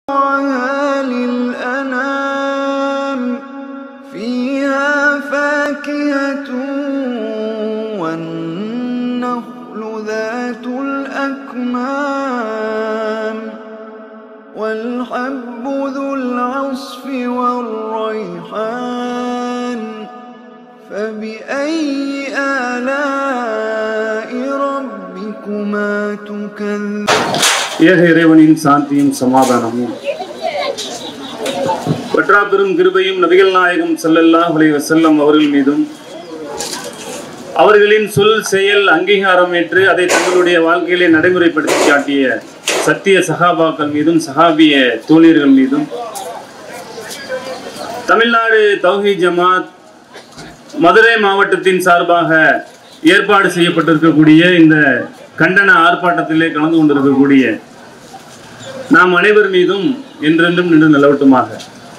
للأنام فيها فاكهة والنخل ذات الأكمام والحب ذو العصف والريحان فبأي آلاء ربكما تكذبان ஏக இறைவனின் சாந்தியும் சமாதானமும் பெரும் கிருபையும் நபிகள் நாயகம் ஸல்லல்லாஹு அலைஹி வஸல்லம் அவர்கள் மீதும் அவர்களின் சொல் செயல் அங்கீகாரம் ஏற்று அதை தங்களுடைய வாழ்க்கையிலே நடைமுறைப்படுத்தி காட்டிய சத்திய சகாபாக்கள் மீதும் சஹாபிய தோழியர்கள் மீதும் தமிழ்நாடு தௌஹி ஜமாத் மதுரை மாவட்டத்தின் சார்பாக ஏற்பாடு செய்யப்பட்டிருக்கக்கூடிய இந்த கண்டன ஆர்ப்பாட்டத்திலே கலந்து கொண்டிருக்கக்கூடிய நாம் அனைவர் மீதும் என்றென்றும் நின்று நிலவட்டுமாக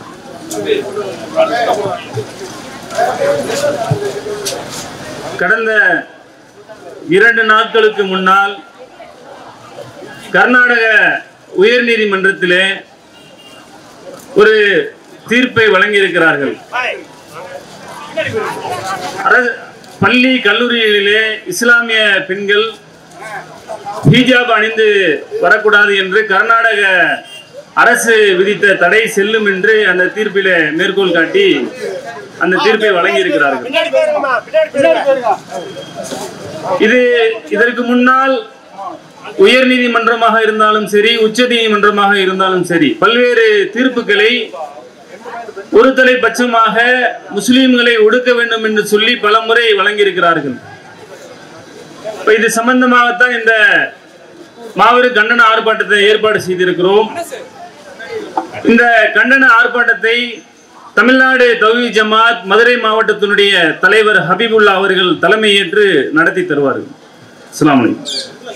கடந்த இரண்டு நாட்களுக்கு முன்னால் கர்நாடக உயர்நீதிமன்றத்திலே ஒரு தீர்ப்பை வழங்கியிருக்கிறார்கள் அரசு பள்ளி கல்லூரிகளிலே இஸ்லாமிய பெண்கள் ஹிஜாப் அணிந்து வரக்கூடாது என்று கர்நாடக அரசு விதித்த தடை செல்லும் என்று அந்த தீர்ப்பிலே மேற்கோள் காட்டி அந்த தீர்ப்பை வழங்கியிருக்கிறார்கள் பின்னாடி போயிருங்கம்மா பின்னாடி போயிருங்க இது இதற்கு முன்னால் உயர் நீதிமன்றமாக இருந்தாலும் சரி உச்ச நீதிமன்றமாக இருந்தாலும் சரி பல்வேறு தீர்ப்புகளை ஒரு தலைபட்சமாக முஸ்லிம்களை ஒடுக்க வேண்டும் என்று சொல்லி பல முறை வழங்கியிருக்கிறார்கள் இப்ப இது சம்பந்தமாகத்தான் இந்த மாபெரும் கண்டன ஆர்ப்பாட்டத்தை ஏற்பாடு செய்திருக்கிறோம் இந்த கண்டன ஆர்ப்பாட்டத்தை தமிழ்நாடு தௌஹி ஜமாத் மதுரை மாவட்டத்தினுடைய தலைவர் ஹபீபுல்லா அவர்கள் தலைமையேற்று நடத்தி தருவார்கள் அஸ்ஸலாமு அலைக்கும்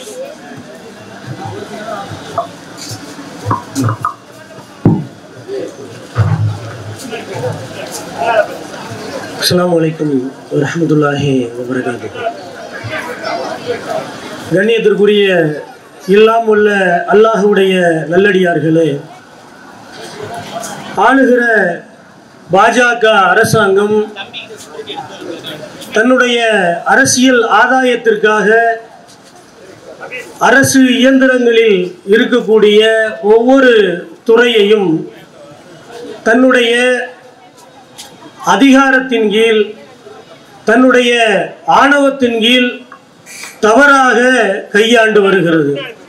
அஸ்ஸலாமு அலைக்கும் வரஹ்மத்துல்லாஹி வபரகாத்து கண்ணியத்திற்குரிய எல்லாம் உள்ள அல்லாஹுடைய நல்லடியார்களே ஆளுகிற பாஜக அரசாங்கம் தன்னுடைய அரசியல் ஆதாயத்திற்காக அரசு இயந்திரங்களில் இருக்கக்கூடிய ஒவ்வொரு துறையையும் தன்னுடைய அதிகாரத்தின் கீழ் தன்னுடைய ஆணவத்தின் கீழ் தவறாக கையாண்டு வருகிறது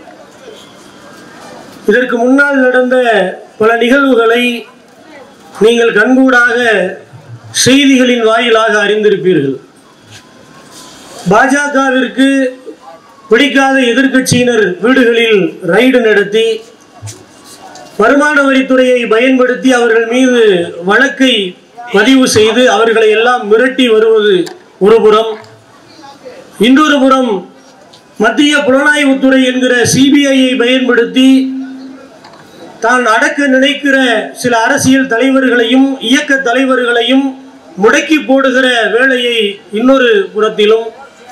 இதற்கு முன்னால் நடந்த பல நிகழ்வுகளை நீங்கள் கண்கூடாக செய்திகளின் வாயிலாக அறிந்திருப்பீர்கள் பாஜகவிற்கு பிடிக்காத எதிர்க்கட்சியினர் வீடுகளில் ரைடு நடத்தி வருமான வரித்துறையை பயன்படுத்தி அவர்கள் மீது வழக்கை பதிவு செய்து அவர்களை எல்லாம் மிரட்டி வருவது ஒரு புறம் இன்னொரு புறம் மத்திய புலனாய்வுத்துறை என்கிற சிபிஐயை பயன்படுத்தி தான் அடக்க நினைக்கிற சில அரசியல் தலைவர்களையும் இயக்க தலைவர்களையும் முடக்கி போடுகிற வேலையை இன்னொரு புறத்திலும்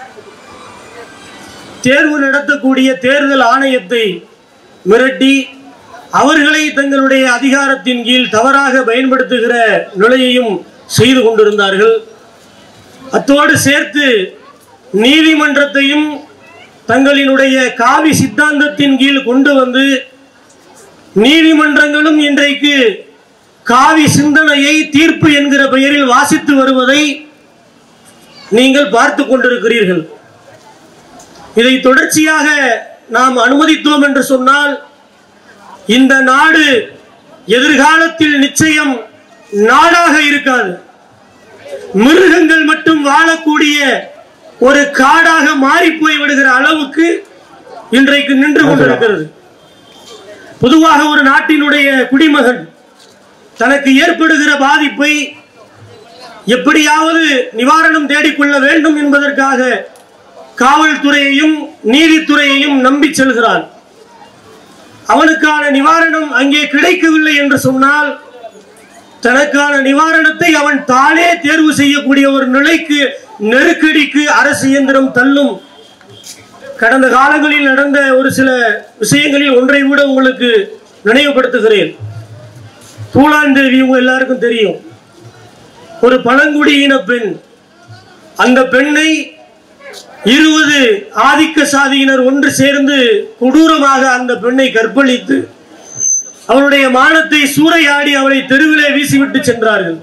தேர்வு நடத்தக்கூடிய தேர்தல் ஆணையத்தை மிரட்டி அவர்களை தங்களுடைய அதிகாரத்தின் கீழ் தவறாக பயன்படுத்துகிற நிலையையும் செய்து கொண்டிருந்தார்கள் அத்தோடு சேர்த்து நீதிமன்றத்தையும் தங்களினுடைய காவி சித்தாந்தத்தின் கீழ் கொண்டு வந்து நீதிமன்றங்களும் இன்றைக்கு காவி சிந்தனையை தீர்ப்பு என்கிற பெயரில் வாசித்து வருவதை நீங்கள் பார்த்து கொண்டிருக்கிறீர்கள் இதை தொடர்ச்சியாக நாம் அனுமதித்தோம் என்று சொன்னால் இந்த நாடு எதிர்காலத்தில் நிச்சயம் நாடாக இருக்காது மிருகங்கள் மட்டும் வாழக்கூடிய ஒரு காடாக மாறி போய் விடுகிற அளவுக்கு இன்றைக்கு நின்று கொண்டிருக்கிறது பொதுவாக ஒரு நாட்டினுடைய குடிமகன் தனக்கு ஏற்படுகிற பாதிப்பை எப்படியாவது நிவாரணம் தேடிக்கொள்ள வேண்டும் என்பதற்காக காவல்துறையையும் நீதித்துறையையும் நம்பி செல்கிறான் அவனுக்கான நிவாரணம் அங்கே கிடைக்கவில்லை என்று சொன்னால் தனக்கான நிவாரணத்தை அவன் தானே தேர்வு செய்யக்கூடிய ஒரு நிலைக்கு நெருக்கடிக்கு அரசு இயந்திரம் தள்ளும் கடந்த காலங்களில் நடந்த ஒரு சில விஷயங்களில் ஒன்றை விட உங்களுக்கு நினைவுபடுத்துகிறேன் பூலாந்தேவி உங்க எல்லாருக்கும் தெரியும் ஒரு பழங்குடியின பெண் அந்த பெண்ணை இருபது ஆதிக்க சாதியினர் ஒன்று சேர்ந்து கொடூரமாக அந்த பெண்ணை கற்பழித்து அவளுடைய மானத்தை சூறையாடி அவளை தெருவிலே வீசிவிட்டு சென்றார்கள்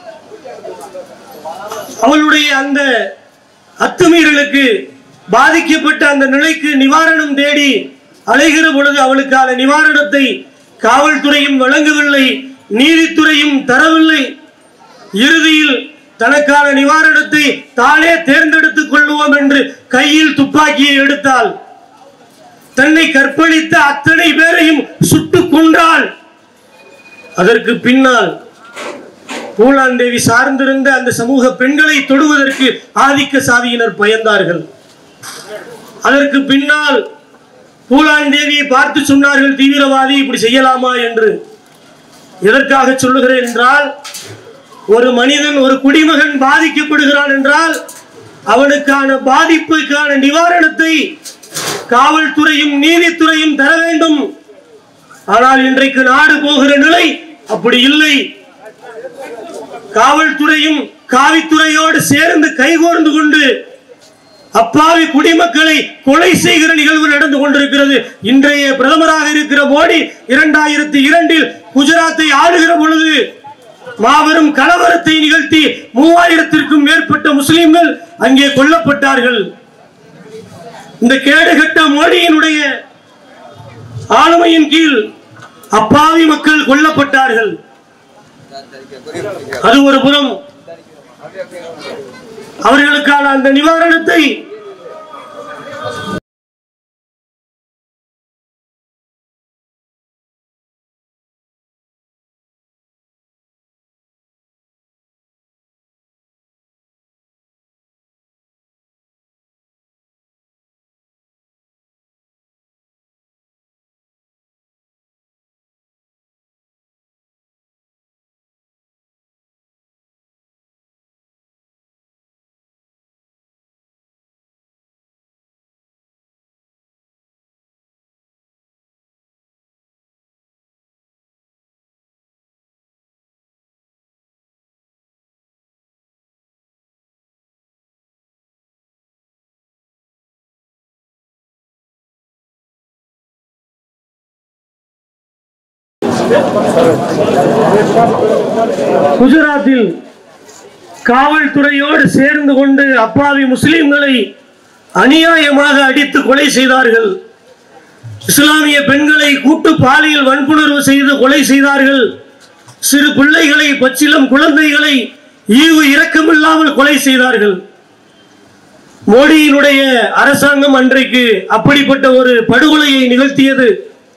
அவளுடைய அந்த அத்துமீறலுக்கு பாதிக்கப்பட்ட அந்த நிலைக்கு நிவாரணம் தேடி அலைகிற பொழுது அவளுக்கான நிவாரணத்தை காவல்துறையும் வழங்கவில்லை நீதித்துறையும் தரவில்லை இறுதியில் தனக்கான நிவாரணத்தை தானே தேர்ந்தெடுத்துக் கொள்வோம் என்று கையில் துப்பாக்கியை எடுத்தால் தன்னை கற்பழித்த அத்தனை பேரையும் சுட்டுக் கொன்றாள் அதற்கு பின்னால் பூலாந்தேவி சார்ந்திருந்த அந்த சமூக பெண்களை தொடுவதற்கு ஆதிக்க சாதியினர் பயந்தார்கள் அதற்கு பின்னால் பூலாந்தேவியை பார்த்து சொன்னார்கள் தீவிரவாதி இப்படி செய்யலாமா என்று எதற்காக சொல்லுகிறேன் என்றால் ஒரு மனிதன் ஒரு குடிமகன் பாதிக்கப்படுகிறான் என்றால் அவனுக்கான பாதிப்புக்கான நிவாரணத்தை காவல்துறையும் நீதித்துறையும் தர வேண்டும் ஆனால் இன்றைக்கு நாடு போகிற நிலை அப்படி இல்லை காவல்துறையும் காவித்துறையோடு சேர்ந்து கைகோர்ந்து கொண்டு அப்பாவி குடிமக்களை கொலை செய்கிற நிகழ்வு நடந்து கொண்டிருக்கிறது இன்றைய பிரதமராக இருக்கிற மோடி இரண்டாயிரத்தி இரண்டில் குஜராத்தை ஆளுகிற பொழுது மாபெரும் கலவரத்தை நிகழ்த்தி மூவாயிரத்திற்கும் மேற்பட்ட முஸ்லிம்கள் அங்கே கொல்லப்பட்டார்கள் இந்த கேடுகட்ட மோடியினுடைய ஆளுமையின் கீழ் அப்பாவி மக்கள் கொல்லப்பட்டார்கள் அது ஒரு புறம் அவர்களுக்கான அந்த நிவாரணத்தை குஜராத்தில் காவல்துறையோடு சேர்ந்து கொண்டு அப்பாவி முஸ்லிம்களை அநியாயமாக அடித்து கொலை செய்தார்கள் இஸ்லாமிய பெண்களை கூட்டு பாலியல் வன்புணர்வு செய்து கொலை செய்தார்கள் சிறு பிள்ளைகளை பச்சிலம் குழந்தைகளை ஈவு இரக்கமில்லாமல் கொலை செய்தார்கள் மோடியினுடைய அரசாங்கம் அன்றைக்கு அப்படிப்பட்ட ஒரு படுகொலையை நிகழ்த்தியது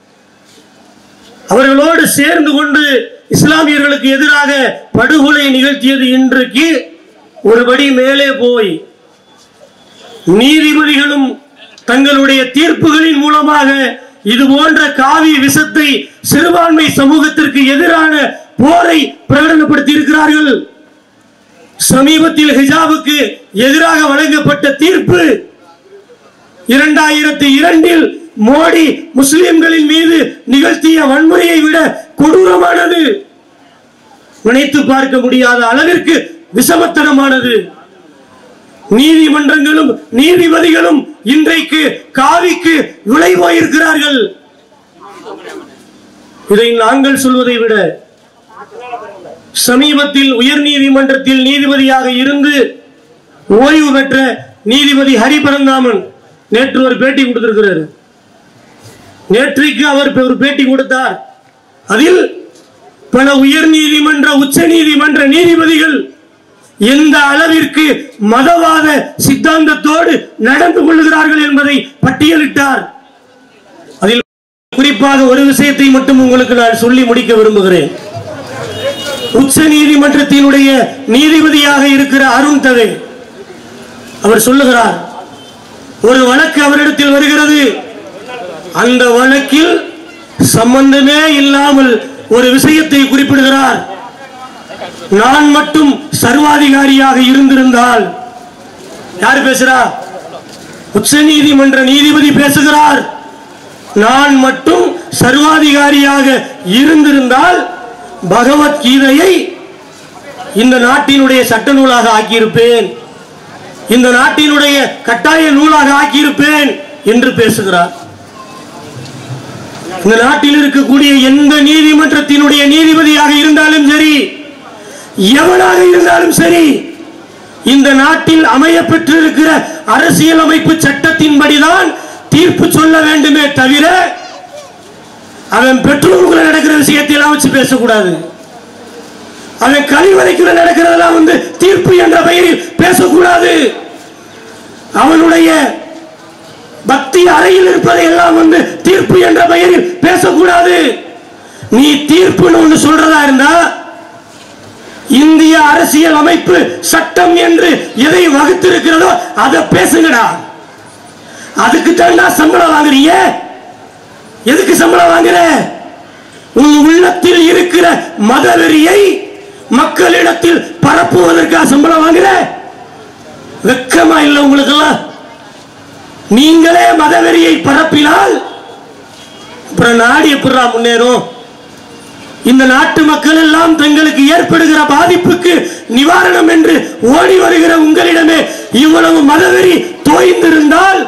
அவர்களோடு சேர்ந்து கொண்டு இஸ்லாமியர்களுக்கு எதிராக படுகொலை நிகழ்த்தியது இன்றைக்கு ஒருபடி மேலே போய் நீதிபதிகளும் தங்களுடைய தீர்ப்புகளின் மூலமாக இது போன்ற காவி விஷத்தை சிறுபான்மை சமூகத்திற்கு எதிரான போரை பிரகடனப்படுத்தி இருக்கிறார்கள் சமீபத்தில் ஹிஜாபுக்கு எதிராக வழங்கப்பட்ட தீர்ப்பு இரண்டாயிரத்தி இரண்டில் மோடி முஸ்லிம்களின் மீது நிகழ்த்திய வன்முறையை விட கொடூரமானது நினைத்து பார்க்க முடியாத அளவிற்கு விஷமத்தனமானது நீதிமன்றங்களும் நீதிபதிகளும் இன்றைக்கு காவிக்கு விலை போயிருக்கிறார்கள் இதை நாங்கள் சொல்வதை விட சமீபத்தில் உயர் நீதிமன்றத்தில் நீதிபதியாக இருந்து ஓய்வு பெற்ற நீதிபதி ஹரிபரந்தாமன் நேற்று ஒரு பேட்டி கொடுத்திருக்கிறார் நேற்றைக்கு அவர் ஒரு பேட்டி கொடுத்தார் அதில் பல உயர் நீதிமன்ற உச்ச நீதிமன்ற நீதிபதிகள் எந்த அளவிற்கு மதவாத சித்தாந்தத்தோடு நடந்து கொள்கிறார்கள் என்பதை பட்டியலிட்டார் அதில் குறிப்பாக ஒரு விஷயத்தை மட்டும் உங்களுக்கு நான் சொல்லி முடிக்க விரும்புகிறேன் உச்ச நீதிமன்றத்தினுடைய நீதிபதியாக இருக்கிற அருண் தவே அவர் சொல்லுகிறார் ஒரு வழக்கு அவரிடத்தில் வருகிறது அந்த வழக்கில் சம்பந்தமே இல்லாமல் ஒரு விஷயத்தை குறிப்பிடுகிறார் நான் மட்டும் சர்வாதிகாரியாக இருந்திருந்தால் யார் பேசுறா உச்ச நீதிமன்ற நீதிபதி பேசுகிறார் நான் மட்டும் சர்வாதிகாரியாக இருந்திருந்தால் பகவத்கீதையை இந்த நாட்டினுடைய சட்ட நூலாக ஆக்கியிருப்பேன் இந்த நாட்டினுடைய கட்டாய நூலாக ஆக்கியிருப்பேன் என்று பேசுகிறார் இந்த நாட்டில் இருக்கக்கூடிய எந்த நீதிமன்றத்தினுடைய நீதிபதியாக இருந்தாலும் சரி எவனாக இருந்தாலும் சரி இந்த நாட்டில் அமைய பெற்றிருக்கிற அரசியலமைப்பு சட்டத்தின்படிதான் தீர்ப்பு சொல்ல வேண்டுமே தவிர அவன் பெற்றோர்களை நடக்கிற விஷயத்தை எல்லாம் வச்சு பேசக்கூடாது அவன் கழிவறைக்குள்ள நடக்கிறதெல்லாம் வந்து தீர்ப்பு என்ற பெயரில் பேசக்கூடாது அவனுடைய பக்தி அறையில் இருப்பதை எல்லாம் வந்து தீர்ப்பு என்ற பெயரில் பேசக்கூடாது நீ தீர்ப்புன்னு ஒன்று சொல்றதா இருந்தா இந்திய அரசியல் அமைப்பு சட்டம் என்று எதை வகுத்திருக்கிறதோ அதை பேசுங்கடா அதுக்கு தாண்டா சம்பளம் வாங்குறீங்க எதுக்கு சம்பளம் வாங்குற உன் உள்ளத்தில் இருக்கிற மதவெறியை மக்களிடத்தில் பரப்புவதற்காக சம்பளம் வாங்குற வெக்கமா இல்லை உங்களுக்கெல்லாம் நீங்களே மதவெறியை பரப்பினால் அப்புறம் நாடு எப்படிடா முன்னேறும் இந்த நாட்டு மக்கள் எல்லாம் தங்களுக்கு ஏற்படுகிற பாதிப்புக்கு நிவாரணம் என்று ஓடி வருகிற உங்களிடமே இவ்வளவு மதவெறி தோய்ந்திருந்தால்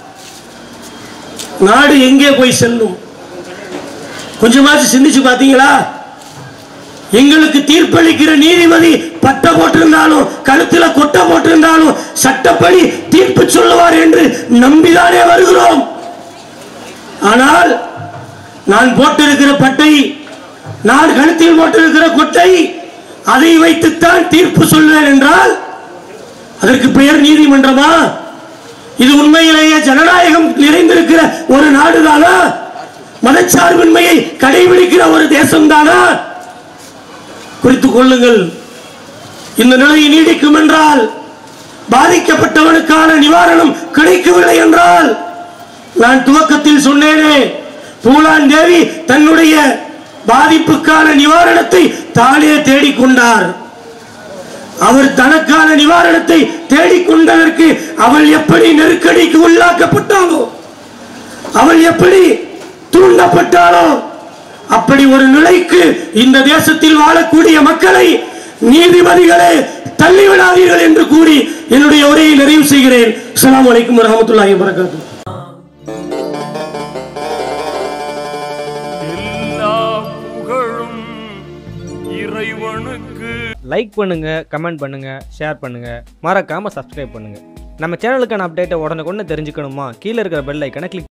நாடு எங்கே போய் செல்லும் கொஞ்சமாச்சு சிந்திச்சு பாத்தீங்களா எங்களுக்கு தீர்ப்பளிக்கிற நீதிபதி பட்டை போட்டிருந்தாலும் கழுத்துல கொட்டை போட்டிருந்தாலும் சட்டப்படி தீர்ப்பு சொல்லுவார் என்று நம்பிதானே வருகிறோம் ஆனால் நான் போட்டிருக்கிற பட்டை நான் கழுத்தில் போட்டிருக்கிற கொட்டை அதை வைத்துத்தான் தீர்ப்பு சொல்வேன் என்றால் அதற்கு பெயர் நீதிமன்றமா இது உண்மையிலேயே ஜனநாயகம் நிறைந்திருக்கிற ஒரு நாடுதானா மதச்சார்பின்மையை கடைபிடிக்கிற ஒரு தேசம்தானா குறித்துக் கொள்ளுங்கள் இந்த நிலை நீடிக்கும் என்றால் பாதிக்கப்பட்டவனுக்கான நிவாரணம் கிடைக்கவில்லை என்றால் நான் துவக்கத்தில் சொன்னேனே பூலான் தேவி தன்னுடைய பாதிப்புக்கான நிவாரணத்தை தானே தேடிக்கொண்டார் அவர் தனக்கான நிவாரணத்தை தேடிக்கொண்டதற்கு அவள் எப்படி நெருக்கடிக்கு உள்ளாக்கப்பட்டாளோ அவள் எப்படி தூண்டப்பட்டாளோ அப்படி ஒரு நிலைக்கு இந்த தேசத்தில் வாழக்கூடிய மக்களை நீதிபதிகளே தள்ளிவிடாதீர்கள் என்று கூறி என்னுடைய உரையை நிறைவு செய்கிறேன் அஸ்ஸலாமு அலைக்கும் வரஹ்மத்துல்லாஹி வபரகாத்துஹு எல்லா புகழும் இறைவனுக்கு லைக் பண்ணுங்க கமெண்ட் பண்ணுங்க ஷேர் பண்ணுங்க மறக்காம சப்ஸ்கிரைப் பண்ணுங்க நம்ம சேனலுக்கான அப்டேட்டை உடனுக்குடனே தெரிஞ்சுக்கணுமா கீழே இருக்கிற பெல் ஐக்கனை கிளிக்